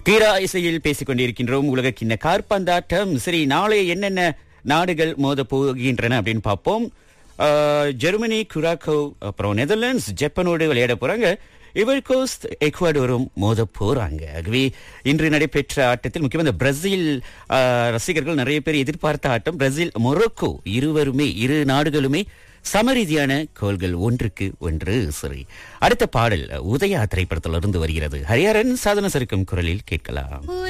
கீரா இசையில் பேசிக் கொண்டிருக்கின்றோம் உலக கிண்ண கார்பந்தாட்டம் சரி நாளை என்னென்ன நாடுகள் மோத போகின்றன அப்படின்னு பார்ப்போம் ஆஹ், ஜெர்மனி குராக்கோ அப்புறம் நெதர்லாண்ட்ஸ் ஜப்பானோடு விளையாட போறாங்க இவர் கோஸ்ட் எக்வாடோரும் மோத போறாங்க ஆகவே இன்று நடைபெற்ற ஆட்டத்தில் முக்கியமாக இந்த பிரேசில் ஆஹ், ரசிகர்கள் நிறைய பேர் எதிர்பார்த்த ஆட்டம் பிரேசில் மொரோக்கோ இருவருமே இரு நாடுகளுமே சமரீதியான கோல்கள் ஒன்றுக்கு ஒன்று சரி அடுத்த பாடல் உதயா திரைப்படத்திலிருந்து வருகிறது ஹரிஹரன் சாதன சருக்கும் குரலில் கேட்கலாம்